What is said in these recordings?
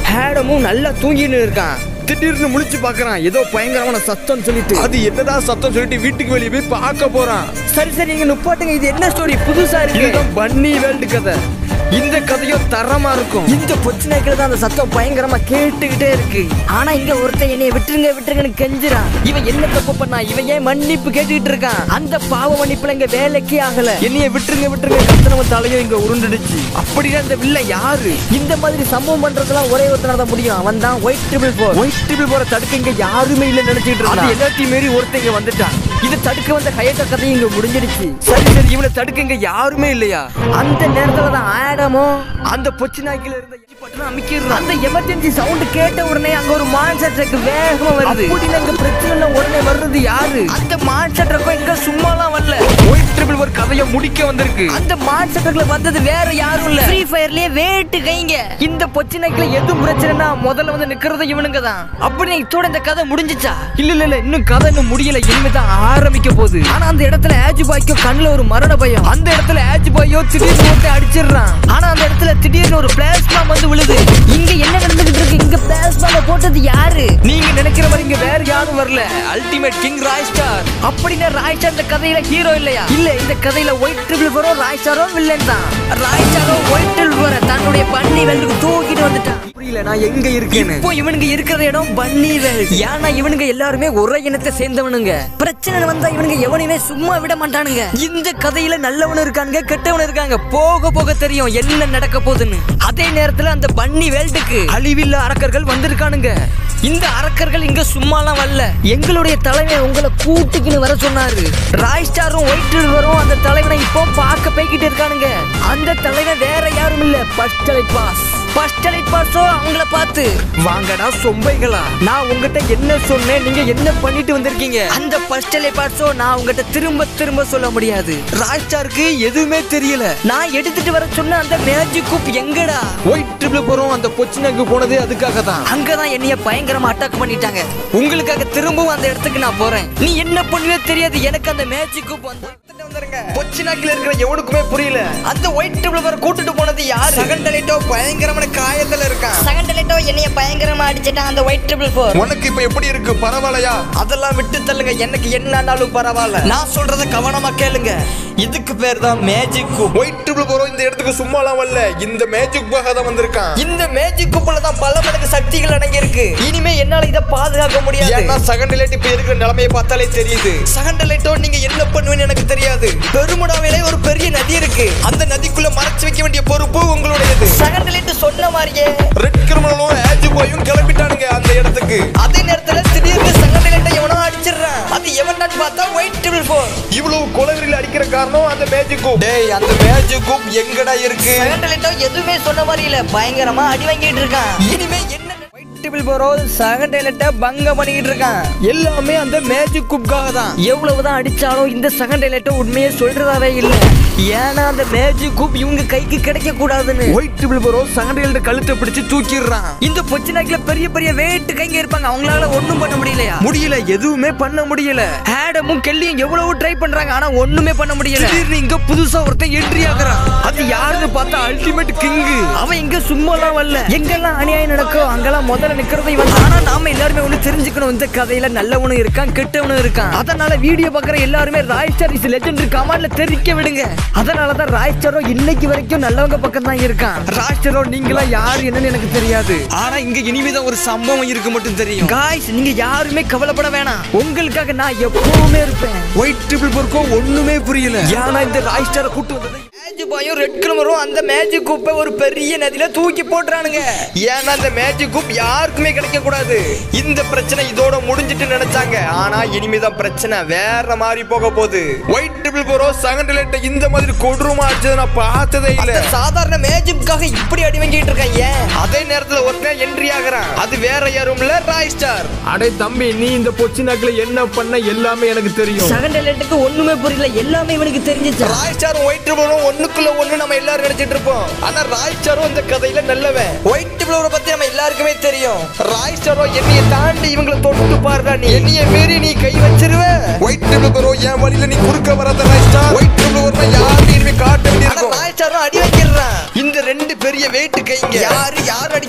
ஹேடமும் நல்லா தூங்கின்னு இருக்கான் திடீர்னு முழிச்சு பாக்குறான் ஏதோ பயங்கரமான சத்தம் சொல்லிட்டு அது என்னதான் சத்தம் சொல்லிட்டு வீட்டுக்கு வெளியே போய் பார்க்க போறான் சரி சரி நீங்க நுப்பாட்டுங்க இது என்ன ஸ்டோரி புதுசா இருக்கு இதுதான் பன்னி வேல்டு கதை இந்த கதையும் தரமா இருக்கும் இந்த பொச்சினைக்கில தான் அந்த சத்தம் பயங்கரமா கேட்டுக்கிட்டே இருக்கு ஆனா இங்க ஒருத்தன் என்னைய விட்டுருங்க விட்டுருங்கன்னு கெஞ்சுறான் இவன் என்ன தப்பு பண்ணா இவன் ஏன் மன்னிப்பு கேட்டுக்கிட்டு இருக்கான் அந்த பாவ மன்னிப்புல இங்க வேலைக்கே ஆகல என்னைய விட்டுருங்க விட்டுருங்க கத்தனவன் தலையும் இங்க உருண்டுடுச்சு அப்படின்னா அந்த வில்ல யாரு இந்த மாதிரி சம்பவம் பண்றதெல்லாம் ஒரே ஒருத்தனால தான் முடியும் அவன் தான் white triple four white triple போற தடுக்க இங்க யாருமே இல்ல நினைச்சிட்டு இருந்தான் எல்லாத்தையும் மீறி ஒருத்தன் இங்க வந்துட்டான் இதை தடுக்க வந்த ஹயட்ட கதையும் இங்க முடிஞ்சிடுச்சு சரி சரி இவனை தடுக்க இங்க யாருமே இல்லையா அந்த நேரத்துல தான் ஆடமோ அந்த பொச்சி நாய்க்கில இருந்த பட்டனை அமைக்கிறான் அந்த எமர்ஜென்சி சவுண்ட் கேட்ட உடனே அங்க ஒரு மான்சர் ட்ரக் வேகமா வருது அப்படின்னு அங்க பிரச்சனை இல்ல உடனே வர்றது யாரு அந்த மான்சர் ட்ரக்கும் இங்க சும்மாலாம் வரல ஒயிட் ட்ரிபிள் ஒரு கதையை முடிக்க வந்திருக்கு அந்த மான்சர் ட்ரக்ல வந்தது வேற யாரும் இல்ல ஃப்ரீ ஃபயர்லயே வேட்டு கைங்க இந்த பொச்சி நாய்க்கில எதுவும் பிரச்சனைனா முதல்ல வந்து நிக்கிறது இவனுங்க தான் அப்படி இதோட இந்த கதை முடிஞ்சுச்சா இல்ல இல்ல இல்ல இன்னும் கதை இன்னும் முடியல இனிமே தான் ஆரம்பிக்க போகுது ஆனா அந்த இடத்துல ஆஜ் பாய்க்கோ கண்ணுல ஒரு மரண பயம் அந்த இடத்துல ஆஜ் பாயோ திடீர்னு ஒருத்தன் அடிச்சிடுறான் ஆனா அந்த இடத்துல திடீர்னு ஒரு பிளாஸ்மா வந்து விழுது இங்க என்ன நடந்துகிட்டு இருக்கு இங்க பிளாஸ்மா போட்டது யாரு நீங்க நினைக்கிற மாதிரி இங்க வேற யாரும் வரல அல்டிமேட் கிங் ராய் ஸ்டார் அப்படின்னா ராய் ஸ்டார் இந்த கதையில ஹீரோ இல்லையா இல்ல இந்த கதையில ஒயிட் ட்ரிபிள் வரும் ராய் ஸ்டாரும் வில்லன் தான் ராய் ஸ்டாரும் ஒயிட் ட்ரிபிள் வர தன்னுடைய பண்ணி வெல்லுக்கு தூக்கிட்டு வந்துட்டான் புரியல நான் எங்க இருக்கேன்னு இப்போ இவனுங்க இருக்கிற இடம் பன்னி வேல் ஏன்னா இவனுங்க எல்லாருமே ஒரே இனத்தை சேர்ந்தவனுங்க பிரச்சனை வந்தா இவனுங்க எவனையுமே சும்மா விட மாட்டானுங்க இந்த கதையில நல்லவனும் இருக்கானுங்க கெட்டவனும் இருக்காங்க போக போக தெரியும் என்ன நடக்க போகுதுன்னு அதே நேரத்துல அந்த பன்னி வேல்டுக்கு அழிவில்ல அரக்கர்கள் வந்திருக்கானுங்க இந்த அரக்கர்கள் இங்க சும்மாலாம் வரல எங்களுடைய தலைமை உங்களை கூட்டிக்கின்னு வர சொன்னாரு ராய் ஸ்டாரும் ஒயிட் வரும் அந்த தலைவனை இப்போ பார்க்க போய்கிட்டு இருக்கானுங்க அந்த தலைவன் வேற யாரும் இல்ல பஸ்டலை பாஸ் பஸ்டலை பாஸோ அவங்கள பார்த்து வாங்கடா சொம்பைகளா நான் உங்ககிட்ட என்ன சொன்னேன் நீங்க என்ன பண்ணிட்டு வந்திருக்கீங்க அந்த பஸ்டலை பாஸோ நான் உங்ககிட்ட திரும்ப திரும்ப சொல்ல முடியாது ராய் ஸ்டாருக்கு எதுவுமே தெரியல நான் எடுத்துட்டு வர சொன்ன அந்த மேஜிக் குப் எங்கடா ஒயிட் ட்ரிபிள் போறோம் அந்த பொச்சினாக்கு போனது அதுக்காக தான் அங்கதான் என்னைய பயங்கரமா அட்டாக் பண்ணிட்டாங்க உங்களுக்காக திரும்பவும் அந்த இடத்துக்கு நான் போறேன் நீ என்ன பண்ணுவே தெரியாது எனக்கு அந்த மேஜிக் குப் வந்து பொச்சினாக்கில இருக்கிற எவனுக்குமே புரியல அந்த ஒயிட் ட்ரிபிள் வர கூட்டிட்டு போனது யாரு சகண்டலிட்டோ பயங்கரமான காயத்துல இருக்கான் செகண்ட் என்னைய பயங்கரமா அடிச்சிட்டான் அந்த ஒயிட் ட்ரிபிள் ஃபோர் உனக்கு இப்ப எப்படி இருக்கு பரவாயில்லையா அதெல்லாம் விட்டு தள்ளுங்க எனக்கு என்ன ஆனாலும் பரவாயில்ல நான் சொல்றத கவனமா கேளுங்க இதுக்கு பேர் தான் மேஜிக் குப் ஒயிட் ட்ரிபிள் போறோம் இந்த இடத்துக்கு சும்மாலாம் வரல இந்த மேஜிக் பாக தான் வந்திருக்கான் இந்த மேஜிக் குப்ல தான் பல மடங்கு சக்திகள் அடங்கி இருக்கு இனிமே என்னால இதை பாதுகாக்க முடியாது ஏன்னா சகண்டலைட் இப்ப இருக்கிற நிலைமையை பார்த்தாலே தெரியுது சகண்டலைட்டோ நீங்க என்ன பண்ணுவேன்னு எனக்கு தெரியாது பெருமுடாவிலே ஒரு பெரிய நதி இருக்கு அந்த நதிக்குள்ள மறைச்சு வைக்க வேண்டிய பொறுப்பு உங்களுடையது சகண்டலைட்டு சொன்ன மாதிரியே ரெட் கிரிமினலும் ஏஜ் பாயும் கிளம்பிட்டானுங்க அந்த இடத்துக்கு அதே நேரத்துல திடீர்னு சகண்டலைட்டை எவனோ அடிச்சிடுறான் அது எவனான்னு பார்த்தா ஒயிட் ட்ரிபிள் ஃபோர் இவ்வளவு கொலவெறியில் அடிக்கிற காரணம் அந்த மேஜிக் கூப் டேய் அந்த மேஜிக் கூப் எங்கடா இருக்கு சகண்டலைட்டோ எதுவுமே சொன்ன மாதிரி இல்ல பயங்கரமா அடி வாங்கிட்டு இருக்கான் இனிமே என்ன ட்ரிபிள் போரோ சகன் டைலட்ட பங்க பண்ணிக்கிட்டு இருக்கான் எல்லாமே அந்த மேஜிக் குப்காக தான் எவ்வளவுதான் அடிச்சாலும் இந்த சகன் டைலட்ட உண்மையை சொல்றதாவே இல்ல ஏன்னா அந்த மேஜிக் குப் இவங்க கைக்கு கிடைக்க கூடாதுன்னு ஒயிட் ட்ரிபிள் போறோம் சகண்டையில கழுத்தை பிடிச்சு தூக்கிடுறான் இந்த பொச்சு நாக்கில பெரிய பெரிய வேட்டு கைங்க இருப்பாங்க அவங்களால ஒண்ணும் பண்ண முடியலையா முடியல எதுவுமே பண்ண முடியல ஆடமும் கெல்லியும் எவ்வளவு ட்ரை பண்றாங்க ஆனா ஒண்ணுமே பண்ண முடியல திடீர்னு இங்க புதுசா ஒருத்தன் என்ட்ரி ஆகுறான் அது யாருன்னு பார்த்தா அல்டிமேட் கிங் அவன் இங்க சும்மாலாம் வரல எங்கெல்லாம் அநியாயம் நடக்கும் அங்கெல்லாம் முதல்ல நிக்கிறது இவன் ஆனா நாம எல்லாருமே ஒண்ணு தெரிஞ்சுக்கணும் இந்த கதையில நல்லவனும் இருக்கான் கெட்டவனும் இருக்கான் அதனால வீடியோ பாக்குற எல்லாருமே ராய் ஸ்டார் இஸ் லெஜெண்ட் கமாண்ட்ல தெரிவிக்க விடுங்க அதனாலதான் ராய் ஸ்டாரோ இன்னைக்கு வரைக்கும் நல்லவங்க பக்கம் தான் இருக்கான் ராய் ஸ்டாரோ நீங்களா யாரு என்னன்னு எனக்கு தெரியாது ஆனா இங்க இனிமேதான் ஒரு சம்பவம் இருக்கு மட்டும் தெரியும் காய்ஸ் நீங்க யாருமே கவலைப்பட வேணாம் உங்களுக்காக நான் எப்பவுமே இருப்பேன் ஒயிட் ட்ரிபிள் போர்க்கோ ஒண்ணுமே புரியல ஏன்னா இந்த ராய் ஸ்டாரை கூட்டு வந்தது மேஜிக் பாயும் ரெட் கிளமரும் அந்த மேஜிக் குப்பை ஒரு பெரிய நதியில தூக்கி போட்டுறானுங்க ஏன்னா அந்த மேஜிக் கூப் யாருக்குமே கிடைக்க கூடாது இந்த பிரச்சனை இதோட முடிஞ்சிட்டு நினைச்சாங்க ஆனா இனிமேதான் பிரச்சனை வேற மாதிரி போக போகுது ஒயிட் ட்ரிபிள் போரோ சகண்டையில இந்த மாதிரி கொடூரமா அடிச்சதை நான் பார்த்ததே இல்ல இந்த சாதாரண மேஜிக்காக இப்படி அடி வாங்கிட்டு இருக்கான் ஏன் அதே நேரத்துல ஒருத்தன் என்ட்ரி ஆகுறான் அது வேற யாரும் இல்ல ராய் ஸ்டார் அடே தம்பி நீ இந்த பொச்சி நாக்குல என்ன பண்ண எல்லாமே எனக்கு தெரியும் செகண்ட் எலெக்ட்டுக்கு ஒண்ணுமே புரியல எல்லாமே இவனுக்கு தெரிஞ்சிச்சு ராய் ஸ்டாரும் ஒயிட் ட்ரிபிளும் ஒண்ணுக்குள்ள ஒண்ணு நம்ம எல்லாரும் நினைச்சிட்டு இருப்போம் ஆனா ராய் ஸ்டாரும் இந்த கதையில நல்லவன் ஒயிட் ப்ளூரை பத்தி நம்ம எல்லாருக்குமே தெரியும் ராய் ஸ்டாரோ என்னைய தாண்டி இவங்கள தொட்டு பாருடா நீ என்னைய மீறி நீ கை வச்சிருவ ஒயிட் ட்ரிபிள் ப்ரோ என் வழியில நீ குறுக்க வராத ராய் ஸ்டார் ஒயிட் ட்ரிபிள் வரனா யாரும் இனிமே காட்ட ஆனா வேண்டியிருக்கும் ராய்ஸ்டாரும் அடி வைக்கிறான் இந்த ரெண்டு பெரிய வெயிட் கைங்க யாரு யார் அடிக்க போறான்னு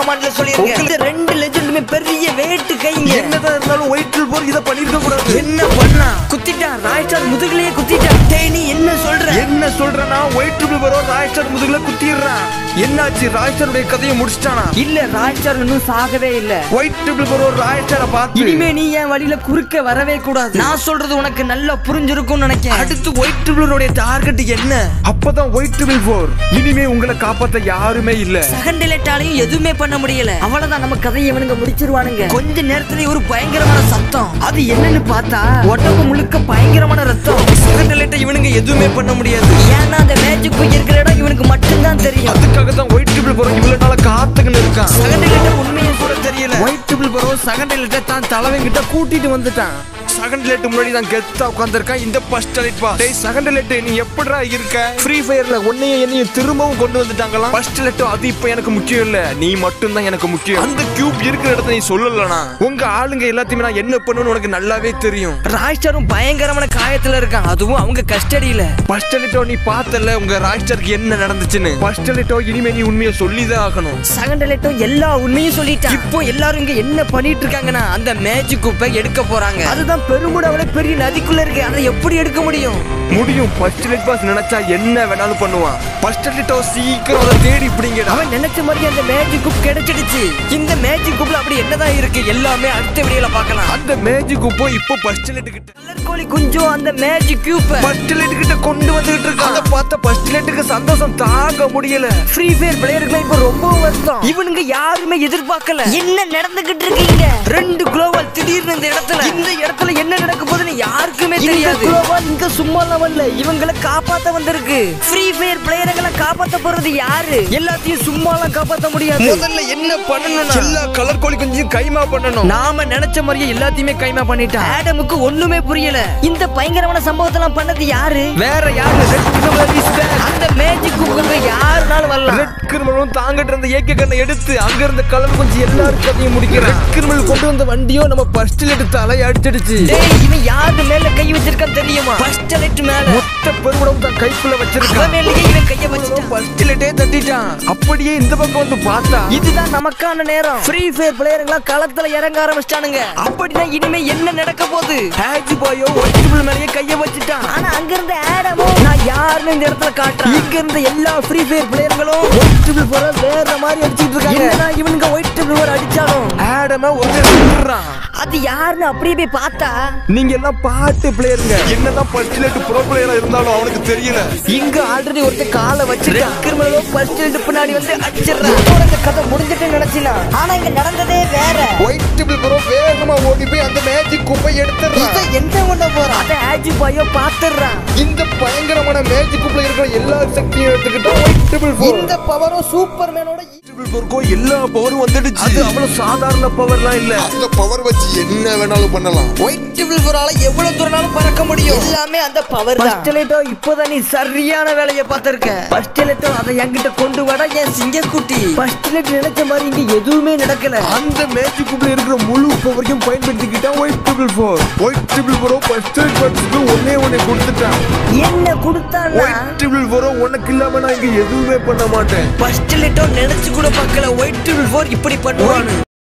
கமாண்ட்ல சொல்லிருக்கேன் இந்த ரெண்டு லெஜெண்டுமே பெரிய வேட்டு கைங்க என்னதான் இருந்தாலும் ஒயிட் ட்ரிபிள் ஃபோர் இதை பண்ணிருக்க கூடாது என்ன பண்ணா குத்திட்டா ராய்ஸ்டார் முதுகுலயே குத்திட்டா டேய் நீ என்ன சொல்ற என்ன சொல்றேன்னா ஒயிட் ட்ரிபிள் ஃபோரோ ராய்ஸ்டார் முதுகுல குத்திடுறான் என்னாச்சு ராய்ஸ்டாருடைய கதையை முடிச்சிட்டானா இல்ல ராய்ஸ்டார் இன்னும் சாகவே இல்ல ஒயிட் ட்ரிபிள் ஃபோரோ ராய்ஸ்டாரை பார்த்து இனிமே நீ என் வழியில குறுக்க வரவே கூடாது நான் சொல்றது உனக்கு நல்லா புரிஞ்சிருக்கும்னு நினைக்கிறேன் அடுத்து ஒயிட் ட்ரிபிளோடைய டார்கெட் என்ன அப்பதான் ஒயிட் ட்ரிபிள் ஃபோர் இனிமே உங்களை காப்பாத்த யாருமே இல்ல செகண்ட் லேட்டாலையும் எதுவுமே பண்ண முடியல அவ்வளவுதான் நம்ம கதையை இவனுங்க முடிச்சிருவானுங்க கொஞ்ச நேரத்துல ஒரு பயங்கரமான சத்தம் அது என்னன்னு பார்த்தா உடம்பு முழுக்க பயங்கரமான ரத்தம் செகண்ட் லைட்டை இவனுங்க எதுவுமே பண்ண முடியாது ஏன்னா அந்த மேஜிக் இருக்கிற இடம் இவனுக்கு மட்டும்தான் தெரியும் அதுக்காக தான் ஒயிட் ட்ரிபிள் ஃபோர் இவ்வளவு நாளா காத்துக்கின்னு இருக்கான் செகண்ட் லிட்டர் உண்மையை கூட தெரியல ஒயிட் ட்ரிபிள் ஃபோரோ செகண்ட் லைட்டை தான் தலைவன் கிட்ட கூட்டிட்டு வந்துட்டான் செகண்ட் லைட் முன்னாடி தான் கெத்தா உட்கார்ந்திருக்கான் இந்த ஃபர்ஸ்ட் லைட் பா டேய் செகண்ட் லைட் நீ எப்படிடா இருக்க ஃப்ரீ ஃபயர்ல உன்னையும் என்னையும் திரும்பவும் கொண்டு வந்துட்டாங்களாம் ஃபர்ஸ்ட் லைட் அது இப்போ எனக்கு முக்கியம் இல்ல நீ மட்டும் தான் எனக்கு முக்கியம் அந்த கியூப் இருக்கிற இடத்த நீ சொல்லலனா உங்க ஆளுங்க எல்லாத்தையுமே நான் என்ன பண்ணணும்னு உனக்கு நல்லாவே தெரியும் ராய்ஸ்டாரும் பயங்கரமான காயத்துல இருக்கான் அதுவும் அவங்க கஸ்டடியில ஃபர்ஸ்ட் லைட்டோ நீ பார்த்தல உங்க ராஜ்டருக்கு என்ன நடந்துச்சுன்னு ஃபர்ஸ்ட் லைட்டோ இனிமே நீ உண்மையை சொல்லிதான் ஆகணும் செகண்ட் லிட்டர் எல்லா உண்மையும் சொல்லிட்டான் இப்போ எல்லாரும் இங்க என்ன பண்ணிட்டு இருக்காங்கன்னா அந்த மேஜிக் குப்பை எடுக்க போறாங்க அதுதான் பெருமுடாவில பெரிய நதிக்குள்ள இருக்கு அதை எப்படி எடுக்க முடியும் முடியும் ஃபர்ஸ்ட் லைட் பாஸ் நினைச்சா என்ன வேணாலும் பண்ணுவான் ஃபர்ஸ்ட் லைட்டோ சீக்கிரம் அதை தேடி பிடிங்கடா அவன் நினைச்ச மாதிரி அந்த மேஜிக் குப் கிடைச்சிடுச்சு இந்த மேஜிக் குப்ல அப்படி என்னதான் இருக்கு எல்லாமே அடுத்த வீடியோல பார்க்கலாம் அந்த மேஜிக் உப்போ இப்போ ஃபர்ஸ்ட் லைட் கிட்ட கலர் கோழி குஞ்சோ அந்த மேஜிக் கியூப் ஃபர்ஸ்ட் லைட் கிட்ட கொண்டு வந்துகிட்டு இருக்கான் அதை பார்த்த ஃபர்ஸ்ட் லைட்டுக்கு சந்தோஷம் தாங்க முடியல ஃப்ரீ ஃபயர் பிளேயருக்கு இப்ப ரொம்ப வருத்தம் இவனுங்க யாருமே எதிர்பார்க்கல என்ன நடந்துகிட்டு இருக்கீங்க ரெண்டு குளோவால் திடீர்னு இந்த இடத்துல இந்த இடத்துல என்ன நடக்க போகுதுன்னு யாருக்குமே தெரியாது குளோவால் இங்க சும்மா வரல இவங்களை காப்பாத்த வந்திருக்கு ஃப்ரீ ஃபயர் பிளேயர்களை காப்பாத்த போறது யாரு எல்லாத்தையும் சும்மாலாம் காப்பாத்த முடியாது முதல்ல என்ன பண்ணணும் எல்லா கலர் கோழி கொஞ்சம் கைமா பண்ணணும் நாம நினைச்ச மாதிரியே எல்லாத்தையுமே கைமா பண்ணிட்டான் ஆடமுக்கு ஒண்ணுமே புரியல இந்த பயங்கரமான சம்பவத்தெல்லாம் பண்ணது யாரு வேற யாரு ரெட் கிரிமினல் இஸ் பேக் அந்த மேஜிக் குக்கு யாருனாலும் வரலாம் ரெட் கிரிமினலும் தாங்கிட்டு இருந்த ஏக்க கண்ணை எடுத்து அங்க இருந்த கலர் கொஞ்சம் எல்லாரும் கதையும் முடிக்கிறான் ரெட் கிரிமினல் கொண்டு வந்த வண்டியோ நம்ம ஃபர்ஸ்ட் லைட் தலை அடிச்சிடுச்சு டேய் இவன் யாரு மேல கை வச்சிருக்கான் தெரியுமா ஃபர்ஸ்ட் லைட் மேல மொத்த பெருமுடம் தான் கைக்குள்ள வச்சிருக்கான் அவன் மேலேயே இவன் கைய வச்சிட்டான் ஃபர்ஸ்ட் லைட்டே தட்டிட்டான் அப்படியே இந்த பக்கம் வந்து பார்த்தா இதுதான் நமக்கான நேரம் ஃப்ரீ ஃபயர் பிளேயருங்களா களத்துல இறங்க ஆரம்பிச்சிட்டானுங்க அப்படின்னா இனிமே என்ன நடக்க போகுது ஹேஜ் பாயோ ஒயிட் கிரிமினல் மேலேயே கைய வச்சுட்டான் ஆனா அங்க இருந்த ஆடமோ நான் யாருன்னு இந்த இடத்துல காட்டுறேன் இங்க இருந்த எல்லா ஃப்ரீ ஃபயர் பிளேயர்களும் ஒயிட் ட்ரிபிள் போற வேற மாதிரி அடிச்சிட்டு இருக்காங்க என்னதான் இவனுங்க ஒயிட் ட்ரிபிள் போற அடிச்சாலும் ஆடம ஒரு விட்டுறான் அது யாருன்னு அப்படியே போய் பார்த்தா நீங்க எல்லாம் பாட்டு பிளேயருங்க என்னதான் ஃபர்ஸ்ட் லைட் ப்ரோ பிளேயரா இருந்தாலும் அவனுக்கு தெரியல இங்க ஆல்ரெடி ஒருத்தன் காலை வச்சிருக்கான் கிரிமினலோ ஃபர்ஸ்ட் லைட் பின்னாடி வந்து அடிச்சிடுறான் இதோட இந்த கதை முடிஞ்சிட்டு நினைச்சினா ஆனா இங்க நடந்ததே வேற ஒயிட் ட்ரிபிள் ப்ரோ வேகமா ஓடி போய் அந்த மேஜிக் குப்பை எடுத்துறான் எந்த கொண்டு போறான் அத ஆஜி பாயோ பாத்துறான் இந்த பயங்கரமான மேஜிக் குப்பைல இருக்கிற எல்லா சக்தியும் எடுத்துக்கிட்டு ஒயிட் ட்ரிபிள் ஃபோர் இந்த பவரும் சூப்பர் மேனோட ட்ரிபிள் ஃபோர்க்கோ எல்லா பவரும் வந்துடுச்சு அது அவ்வளவு சாதாரண பவர்லாம் இல்ல அந்த பவர் வச்சு என்ன வேணாலும் பண்ணலாம் ஒயிட் ட்ரிபிள் போரால எவ்வளவு தூரம்னாலும் பறக்க முடியும் எல்லாமே அந்த பவர் தான் ஃபர்ஸ்ட் லைட்டோ இப்போதான் நீ சரியான வேலையை பார்த்திருக்க ஃபர்ஸ்ட் லைட்டோ அதை என்கிட்ட கொண்டு வாடா என் சிங்கக்குட்டி ஃபர்ஸ்ட் லைட் நினைச்ச மாதிரி இங்க எதுவுமே நடக்கல அந்த மேஜிக் குப்பைல இருக்கிற முழு பவரையும் பயன்படுத்திக்கிட்டா white triple four white triple ஃபோரோ ஃபர்ஸ்ட் பட்ஸ்க்கு ஒன்னே ஒன்னே கொடுத்துட்டான் என்ன கொடுத்தான்னா ஒயிட் ட்ரிபிள் ஃபோரோ உனக்கு இல்லாம நான் இங்க எதுவுமே பண்ண மாட்டேன் ஃபர்ஸ்ட் லைட்டோ நினைச்சு கூட பார்க்கல ஒயிட் ட்ரிபிள் ஃபோர் இப்படி பண்ணுவான்னு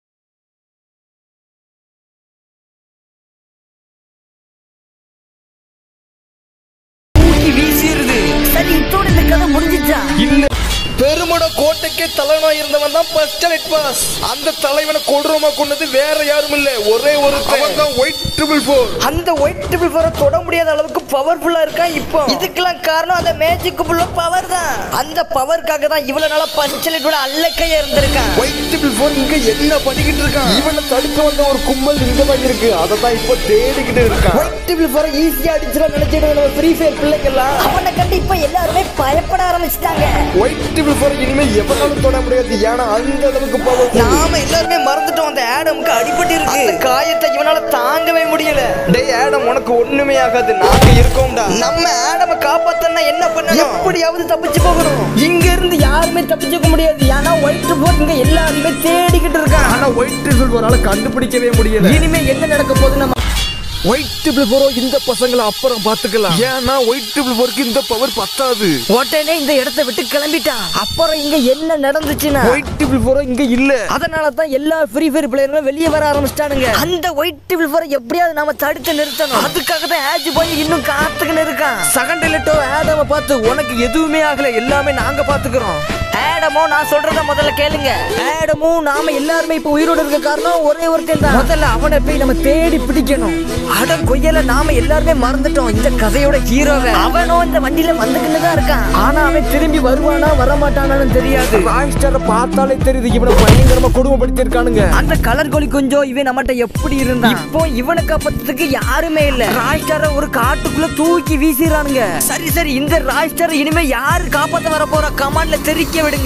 தூக்கி வீசிடுது சரி இதோட இந்த கதை முடிஞ்சிச்சா இல்ல பெருமட கோட்டைக்கே தலைவனா இருந்தவன் தான் ஃபர்ஸ்ட் லைட் பாஸ் அந்த தலைவனை கொடூரமா கொண்டது வேற யாரும் இல்ல ஒரே ஒரு அவன் தான் ஒயிட் ட்ரிபிள் ஃபோர் அந்த ஒயிட் ட்ரிபிள் ஃபோரை தொட முடியாத அளவுக்கு பவர்ஃபுல்லா இருக்கா இப்போ இதுக்கெல்லாம் காரணம் அந்த மேஜிக் உள்ள பவர் தான் அந்த பவருக்காக தான் இவ்வளவு நாளா பஞ்சலிட்டோட அல்லக்கையா இருந்திருக்கான் ஒயிட் ட்ரிபிள் ஃபோர் இங்க என்ன பண்ணிக்கிட்டு இருக்கான் இவனை தடுக்க வந்த ஒரு கும்பல் இங்க தான் இருக்கு அதை தான் இப்போ தேடிக்கிட்டு இருக்கான் ஒயிட் ட்ரிபிள் ஃபோரை ஈஸியா அடிச்சிட நினைச்சிட்டு நம்ம ஃப்ரீ ஃபயர் பிள்ளைங்கெல்லாம் அவனை கண்டு இப்ப எல்லாருமே பயப்பட ஆரம்பிச்சிட்டாங்க ஒயிட் ட்ரிபிள் ஃபோர் இனிமே எவனாலும் தொட முடியாது ஏன்னா அந்த அளவுக்கு பவர் நாம எல்லாருமே மறந்துட்டோம் அந்த ஆடமுக்கு அடிபட்டு இருக்கு அந்த காயத்தை இவனால தாங்கவே முடியல டேய் ஆடம் உனக்கு ஒண்ணுமே ஆகாது நாங்க இருக்கோம்டா நம்ம ஆடம காப்பாத்தனா என்ன பண்ணணும் எப்படியாவது தப்பிச்சு போகணும் இங்க இருந்து யாருமே தப்பிச்சுக்க முடியாது ஏன்னா ஒயிட் போட் இங்க எல்லாருமே தேடிக்கிட்டு இருக்கான் ஆனா ஒயிட் ட்ரிபிள் ஃபோரால கண்டுபிடிக்கவே முடியல இனிமே என்ன நடக்க போகுது நம்ம ஒயிட் ட்ரிபிள் போரோ இந்த பசங்களை அப்புறம் பாத்துக்கலாம் ஏன்னா ஒயிட் ட்ரிபிள் போருக்கு இந்த பவர் பத்தாது உடனே இந்த இடத்தை விட்டு கிளம்பிட்டான் அப்புறம் இங்க என்ன நடந்துச்சுன்னா ஒயிட் ட்ரிபிள் போரோ இங்க இல்ல அதனால தான் எல்லா ஃப்ரீ ஃபயர் பிளேயர்களும் வெளியே வர ஆரம்பிச்சிட்டானுங்க அந்த ஒயிட் டிபிள் ஃபோரை எப்படியாவது நாம தடுத்து நிறுத்தணும் அதுக்காக தான் ஆஜ் போய் இன்னும் காத்துக்கின்னு இருக்கான் செகண்ட் லிட்டோ ஆடாம பார்த்து உனக்கு எதுவுமே ஆகல எல்லாமே நாங்க பாத்துக்கிறோம் ஆடமோ நான் சொல்றத முதல்ல கேளுங்க ஆடமோ நாம எல்லாருமே இப்ப உயிரோட இருக்க காரணம் ஒரே ஒருத்தன் தான் முதல்ல அவனை போய் நம்ம தேடி பிடிக்கணும் அட கொய்யல நாம எல்லாருமே மறந்துட்டோம் இந்த கதையோட ஹீரோவை அவனும் இந்த வண்டியில வந்துக்கிட்டு தான் இருக்கான் ஆனா அவன் திரும்பி வருவானா வரமாட்டானான்னு தெரியாது ராய்ஸ்டரை பார்த்தாலே தெரியுது இவனை பயங்கரமா கொடுமைப்படுத்தி இருக்கானுங்க அந்த கலர் கோழி கொஞ்சம் இவன் நம்மகிட்ட எப்படி இருந்தான் இப்போ இவனை காப்பாத்துறதுக்கு யாருமே இல்ல ராய்ஸ்டார ஒரு காட்டுக்குள்ள தூக்கி வீசிடுறானுங்க சரி சரி இந்த ராய்ஸ்டார இனிமே யாரு காப்பாத்த வர போற கமாண்ட்ல தெரிக்க விடுங்க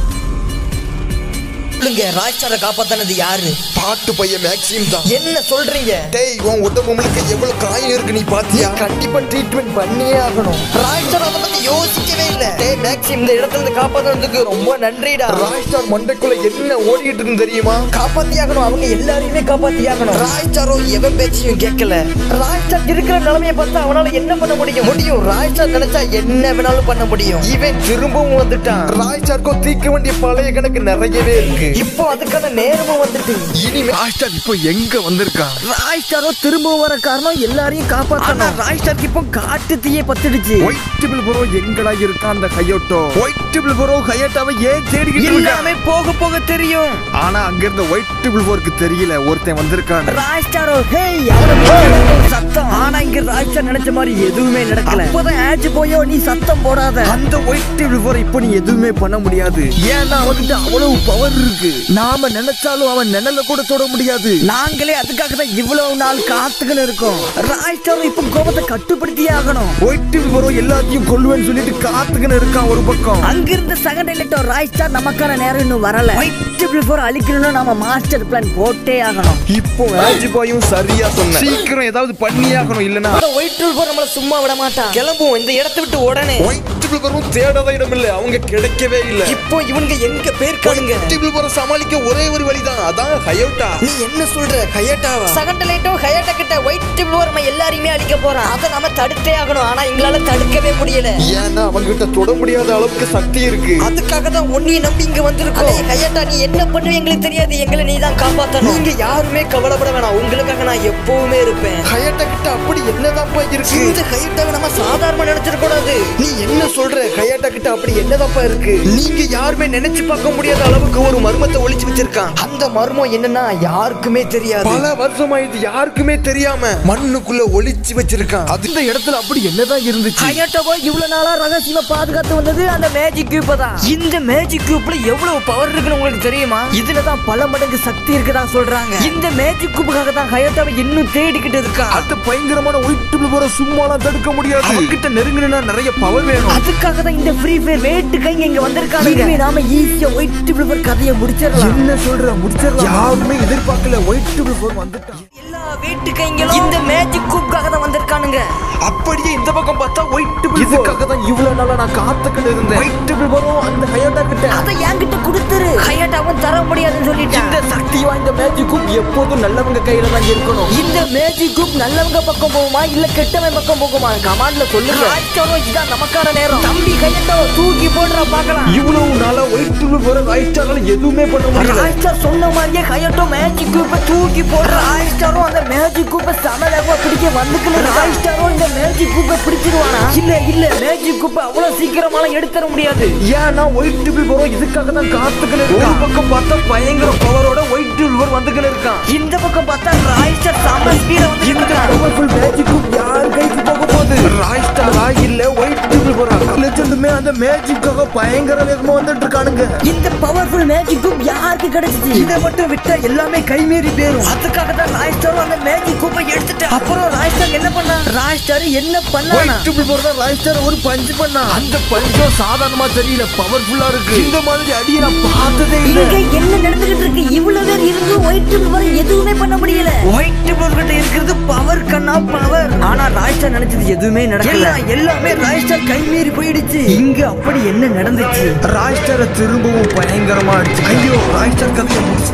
சொல்லுங்க ராஜ்சாரை காப்பாத்தானது யாரு பாட்டு பையன் மேக்ஸிம் தான் என்ன சொல்றீங்க டேய் உன் உடம்பு முழுக்க எவ்வளவு காயம் இருக்கு நீ பாத்தியா கண்டிப்பா ட்ரீட்மெண்ட் பண்ணியே ஆகணும் ராஜ்சார் அதை பத்தி யோசிக்கவே இல்ல டேய் மேக்ஸிம் இந்த இடத்துல இருந்து காப்பாத்துறதுக்கு ரொம்ப நன்றிடா ராய்ஸ்டார் மண்டைக்குள்ள என்ன ஓடிட்டு இருந்து தெரியுமா காப்பாத்தி ஆகணும் அவங்க எல்லாரையுமே காப்பாத்தி ஆகணும் ராஜ்சாரோ எவன் பேச்சையும் கேட்கல ராஜ்சார் இருக்கிற நிலைமைய பார்த்தா அவனால என்ன பண்ண முடியும் முடியும் ராஜ்சார் நினைச்சா என்ன வேணாலும் பண்ண முடியும் இவன் திரும்பவும் வந்துட்டான் ராய்ஸ்டாருக்கும் தீர்க்க வேண்டிய பழைய கணக்கு நிறையவே இருக்கு இப்போ அதுக்கான நேரமும் வந்துட்டு இனிமே ராய்ஸ்டார் இப்போ எங்க வந்திருக்கான் ராய்ஸ்டாரோ திரும்பவும் வர காரணம் எல்லாரையும் காப்பாத்தணும் ராய்ஸ்டாருக்கு இப்போ காட்டு தீயே பத்துடுச்சு ஒயிட் ட்ரிபிள் போரோ எங்கடா இருக்கான் அந்த ஹையோட்டோ ஒயிட் ட்ரிபிள் போரோ ஹையோட்டாவை ஏன் தேடிக்கிட்டு எல்லாமே இருக்கான் போக போக தெரியும் ஆனா அங்க இருந்த ஒயிட் ட்ரிபிள் போருக்கு தெரியல ஒருத்தன் வந்திருக்கான் ராய்ஸ்டாரோ ஹேய் அவன மீட்கணும் சத்தம் ஆனா இங்க ராய்ஸ்டார் நினைச்ச மாதிரி எதுவுமே நடக்கல அப்போதான் ஆச்சு போயோ நீ சத்தம் போடாத அந்த ஒயிட் ட்ரிபிள் போரை இப்போ நீ எதுவுமே பண்ண முடியாது ஏன்னா அவன்கிட்ட அவ்வளவு பவர் இருக்கு நாம நினைச்சாலும் அவன் நிழல கூட தொட முடியாது நாங்களே அதுக்காக தான் இவ்வளவு நாள் காத்துக்கின்னு இருக்கோம் ராய்ஸ்டாரோ இப்போ கோபத்தை கட்டுப்படுத்தியே ஆகணும் ஒயிட் ட்ரிபிள் போரோ எல்லாத்தையும் கொல்லுவேன்னு சொல்லிட்டு காத்துக்கின்னு இருக்கான் ஒரு பக்கம் அங்கிருந்த செகண்ட் எலக்டோ ராய்ஸ்டார் நமக்கான நேரம் இன்னும் வரல ஒயிட் ட்ரிபிள் ஃபோர் அழிக்கணும்னா நாம மாஸ்டர் பிளான் போட்டே ஆகணும் இப்போ ஆஜி பாயும் சரியா சொன்ன சீக்கிரம் ஏதாவது பண்ணியாகணும் இல்லனா ஒயிட் ட்ரிபிள் ஃபோர் நம்மள சும்மா விட மாட்டான் கிளம்புவோம் இந்த இடத்தை விட்டு உடனே ஒயிட் ட்ரிபிள் வரும் தேடாத இடம் இல்ல அவங்க கிடைக்கவே இல்ல இப்போ இவனுங்க எங்க பேர்க்கானுங்க ஒயிட் ட்ரிபிள் வர சமாளிக்க ஒரே ஒரு வழிதான் அதான் ஹயோட்டா நீ என்ன சொல்ற கையட்டாவா செகண்ட் லைட்டோ ஹயட்ட கிட்ட ஒயிட் ட்ரிபிள் ஃபோர் நம்ம எல்லாரையுமே அழிக்க போறான் அதை நம்ம தடுத்தே ஆகணும் ஆனா எங்களால தடுக்கவே முடியல ஏன்னா அவங்க கிட்ட தொட முடியாத அளவுக்கு சக்தி இருக்கு அதுக்காக தான் உன்னைய நம்பி இங்க வந்திருக்கோம் கையட்டா நீ என்ன பண்ணுவ எங்களுக்கு தெரியாது எங்களை நீ தான் காப்பாத்தணும் நீங்க யாருமே கவலைப்பட வேணாம் உங்களுக்காக நான் எப்பவுமே இருப்பேன் ஹயட்டா கிட்ட அப்படி என்னதான்ப்பா இருக்கு இந்த கையட்டாவை நம்ம சாதாரணமா நினைச்சிட கூடாது நீ என்ன சொல்ற ஹயாட்டா கிட்ட அப்படி என்னதான்ப்பா இருக்கு நீங்க யாருமே நினைச்சு பார்க்க முடியாத அளவுக்கு ஒரு மர்மத்தை ஒளிச்சு வச்சிருக்கான் அந்த மர்மம் என்னன்னா யாருக்குமே தெரியாது பல வருஷமா இது யாருக்குமே தெரியாம மண்ணுக்குள்ள ஒளிச்சு வச்சிருக்கான் அது இந்த இடத்துல அப்படி என்னதான் இருந்துச்சு ஹயட்டோவோ இவ்வளவு நாளா ரகசியமா பாதுகாத்து வந்தது அந்த மேஜிக் கியூப் தான் இந்த மேஜிக் கியூப்ல எவ்வளவு பவர் இருக்குன்னு உங்களுக்கு தெரியுமா இதுல தான் பல மடங்கு சக்தி இருக்குதா சொல்றாங்க இந்த மேஜிக் கியூப்புக்காக தான் ஹயட்டோவை இன்னும் தேடிக்கிட்டு இருக்கா அந்த பயங்கரமான ஒயிட் ட்ரிபிள் போற சும்மாலாம் தடுக்க முடியாது அவங்கிட்ட நெருங்கினா நிறைய பவர் வேணும் அதுக்காக தான் இந்த ஃப்ரீ ஃபயர் வேட்டு கைங்க இங்க வந்திருக்காங்க இனிமே நாம ஈஸியா ஒயிட் ட்ரிபிள் கதையை முடிச்சிடலாம் என்ன சொல்ற முடிச்சிடலாம் யாருமே எதிர்பார்க்கல ஒயிட் ட்ரிபிள் போர் வந்துட்டான் எல்லா வேட்டு கைங்களும் இந்த மேஜிக் கூப்காக தான் வந்திருக்கானுங்க அப்படியே இந்த பக்கம் பார்த்தா ஒயிட் ட்ரிபிள் இதுக்காக தான் இவ்வளவு நாளா நான் காத்துக்கிட்டு இருந்தேன் ஒயிட் ட்ரிபிள் போரும் அந்த ஹயோட்டா கிட்ட அதை என்கிட்ட கொடுத்துரு ஹையட்டாவும் தர முடியாதுன்னு சொல்லிட்டான் இந்த சக்தி வாய்ந்த மேஜிக்கும் எப்போதும் நல்லவங்க கையில தான் இருக்கணும் இந்த மேஜிக் குரூப் நல்லவங்க பக்கம் போகுமா இல்ல கெட்டவன் பக்கம் போகுமா கமாண்ட்ல சொல்லுங்க ராஜ்டோரோ இதுதான் நமக்கான நேரம் தம்பி கையட்டோ தூக்கி போடுறா பார்க்கலாம் இவ்வளவு நாளா ஒயிட் ட்ரிபிள் போற ரைஸ்டாரால எதுவுமே பண்ண முடியல ராஜ்டார் சொன்ன மாதிரியே கையட்டோ மேஜிக் குரூப்பை தூக்கி போடுற ராஜ்டாரும் அந்த மேஜிக் குரூப்பை சமலகமா பிடிக்க வந்துக்கல ராஜ்டாரும் இந்த மேஜிக் குரூப்பை பிடிச்சிருவானா இல்ல இல்ல மேஜிக் குரூப்பை அவ்வளவு சீக்கிரமாலாம் எடுத்துற முடியாது ஏன்னா ஒயிட் ட்ரிபிள் போறோம் இதுக்காக தான் காத்துக்கிட்டு ஒரு பக்கம் பார்த்தா பயங்கர பவரோட ஒயிட் ட்ரிபிள் போர் வந்துக்கிட்டு இருக்கான் இந்த பக்கம் பார்த்தா ராஜ்டார் சம ஸ்பீட வந்து இந்த பவர்ஃபுல் மேஜிக்கும் யார் கைக்கு போக போகுது ராய்ஸ்டாரா இல்ல ஒயிட் ட்ரிபிள் போறா லெஜெண்டுமே அந்த மேஜிக்காக பயங்கர வேகமா வந்துட்டு இருக்கானுங்க இந்த பவர்ஃபுல் மேஜிக் குரூப் யாருக்கு கிடைச்சிச்சு இதை மட்டும் விட்டா எல்லாமே கைமீறி போயிரும் அதுக்காக தான் ராய்ஸ்டார் அந்த மேஜிக் குரூப்பை எடுத்துட்டு அப்புறம் ராய்ஸ்டார் என்ன பண்ணா ராய்ஸ்டார் என்ன பண்ணானா ஒயிட் ட்ரிபிள் போறதா ராய்ஸ்டார் ஒரு பஞ்ச் பண்ணா அந்த பஞ்சும் சாதாரணமா தெரியல பவர்ஃபுல்லா இருக்கு இந்த மாதிரி அடியை நான் பார்த்ததே இல்ல இங்க என்ன நடந்துகிட்டு இருக்கு இவ்வளவு பேர் இருந்து ஒயிட் ட்ரிபிள் வரை எதுவுமே பண்ண முடியல ஒயிட் ட்ரிபிள் கிட்ட இருக்கிறது பவர் கண்ணா பவர் ஆனா ராய்ஸ்டார் நினைச்சது எதுவுமே நடக்கல எல்லாமே ராய்ஸ்டார் கைமீறி போயிடுச்சு இங்க அப்படி என்ன நடந்துச்சு ராய்ஸ்டாரை திரும்பவும் பயங்கரமா அடிச்சு ஐயோ ராய்ஸ்டார் கதையை முடிச்சு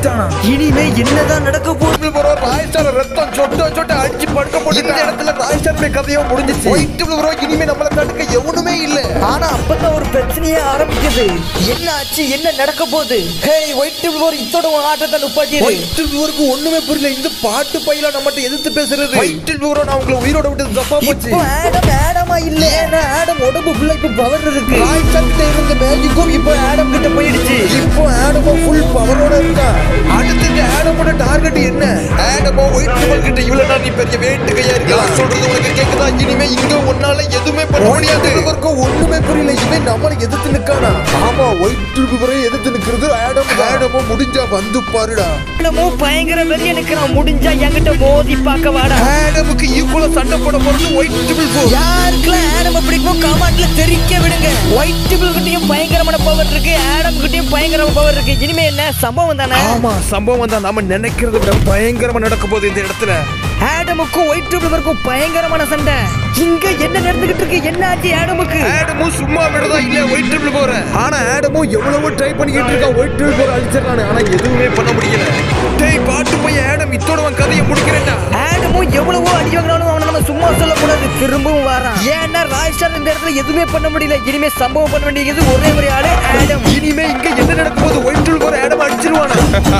முடிச்சிட்டானா இனிமே என்னதான் நடக்க போகுது ப்ரோ ராய்ஸ்டார் ரத்தம் சொட்ட சொட்ட அடிச்சு படுக்க போட்டு இந்த இடத்துல ராய்ஸ்டாருடைய கதையும் முடிஞ்சிச்சு ஒயிட் ப்ரோ இனிமே நம்மள தடுக்க எவனுமே இல்ல ஆனா அப்பதான் ஒரு பிரச்சனையே ஆரம்பிக்குது என்ன ஆச்சு என்ன நடக்க போகுது ஹேய் ஒயிட் ப்ரோ இதோட உன் ஆட்டத்தை நிப்பாட்டிடு ஒயிட் ப்ளூருக்கு ஒண்ணுமே புரியல இந்த பாட்டு பையில நம்மகிட்ட எதிர்த்து பேசுறது ஒயிட் ப்ளூ நான் உங்களை உயிரோட விட்டது தப்பா போச்சு இப்போ ஆடம் ஆடமா இல்ல ஏன்னா ஆடம் உடம்பு ஃபுல்லா இப்ப பவர் இருக்கு ராய்ஸ்டார் கிட்ட இருந்த மேஜிக்கும் இப்போ ஆடம் கிட்ட போயிடுச்சு இப்போ ஆடமோ ஃபுல் பவரோட இருக்கான் அடுத்து இந்த ஆடமோட டார்கெட் என்ன ஆடமோ ஒயிட் ட்ரிபிள் கிட்ட இவ்வளவு நாள் நீ பெரிய வேட்டுக்கையா இருக்கலாம் சொல்றது உனக்கு கேக்குதா இனிமே இங்க உன்னால எதுவுமே பண்ண முடியாது இவருக்கும் ஒண்ணுமே புரியல இவன் நம்மள எதிர்த்து நிக்கானா ஆமா ஒயிட் ட்ரிபிள் எதிர்த்து நிக்கிறது ஆடம் ஆடமோ முடிஞ்சா வந்து பாருடா ஆடமும் பயங்கர வெளிய நிக்கிறான் முடிஞ்சா என்கிட்ட மோதி பார்க்க வாடா ஆடமுக்கு ஈக்குவலா சண்டை போட போறது ஒயிட் ட்ரிபிள் ஃபோர் யாருக்கெல்லாம் ஆடம் பிடிக்குமோ கமாண்ட்ல தெரிவிக்க விடுங்க ஒயிட் டிபிள் கிட்டயும் பயங்கரமான பவர் இருக்கு ஆடம் கிட்டயும் பயங்கரமான பவர் இருக்கு இனிமே என்ன சம்பவம் தானே ஆமா சம்பவம் தான் நாம நினைக்கிறத விட பயங்கரமா நடக்க போகுது இந்த இடத்துல ஆடமுக்கும் ஒயிட் டிபிளுக்கும் பயங்கரமான சண்டை இங்க என்ன நடந்துகிட்டு இருக்கு என்ன ஆச்சு ஆடமுக்கு ஆடமும் சும்மா விடதா இல்ல ஒயிட் ட்ரிபிள் போற ஆனா ஆடமும் எவ்வளவோ ட்ரை பண்ணிக்கிட்டு இருக்கான் ஒயிட் ட்ரிபிள் போற அழிச்சிடறானு ஆனா எதுவுமே பண்ண முடியல டேய் பாட்டு போய் ஆடம் இத்தோட உன் கதையை முடிக்கிறேன்டா ஆடமும் எவ்வளவோ அடி வாங்கினாலும் அவனை நம்ம சும்மா சொல்லக்கூடாது திரும்பவும் வரான் ஏன்னா ராஜ்ஸ்டார் இந்த இடத்துல எதுவுமே பண்ண முடியல இனிமே சம்பவம் பண்ண வேண்டியது ஒரே ஒரு ஆளு ஆடம் இனிமே இங்க என்ன நடக்க போகுது ஒயிட் ட்ரிபிள் போற ஆடம் அடிச்சிருவானா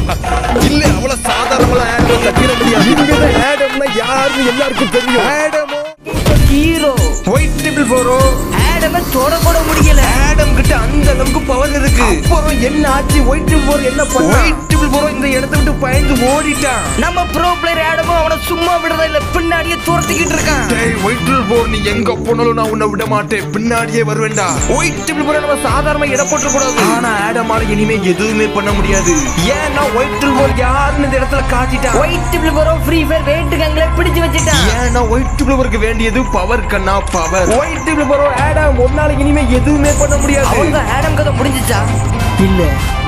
இல்ல அவ்வளவு சாதாரணமா ஆடம் தட்டிட முடியாது இனிமேதான் ஆடம்னா யாருன்னு எல்லாருக்கும் தெரியும் ஆடமோ ஹீரோ ஒயிட் ட்ரிபிள் போறோ ஆடம தொட கூட முடியல ஆடம் கிட்ட அந்த அளவுக்கு பவர் இருக்கு அப்புறம் என்ன ஆச்சு ஒயிட் ட்ரிபிள் போற என்ன பண்ண ஒயிட் ட்ரிபிள் போற இந்த இடத்த விட்டு பயந்து ஓடிட்டான் நம்ம ப்ரோ பிளேயர் ஆடமும் அவனை சும்மா விடுறதா இல்ல பின்னாடியே துரத்திக்கிட்டு இருக்கான் டேய் ஒயிட் ட்ரிபிள் போர் நீ எங்க போனாலும் நான் உன்னை விட மாட்டேன் பின்னாடியே வருவேன்டா ஒயிட் ட்ரிபிள் போர் நம்ம சாதாரணமா இட போட்டு கூடாது ஆனா ஆடமால இனிமே எதுவுமே பண்ண முடியாது ஏன்னா ஒயிட் ட்ரிபிள் போர் யாருன்னு இந்த இடத்துல காட்டிட்டான் white triple bro Free Fire வேட்டுக்காங்களே பிடிச்சு வச்சுட்டான் ஏன்னா ஒயிட் ட்ரிபிள் போருக்கு வேண்டியது பவர் கண்ணா power white triple four Adam ஒன்னால இனிமே எதுவுமே பண்ண முடியாது அவனுக்கு ஆடம் கதை முடிஞ்சிச்சா இல்ல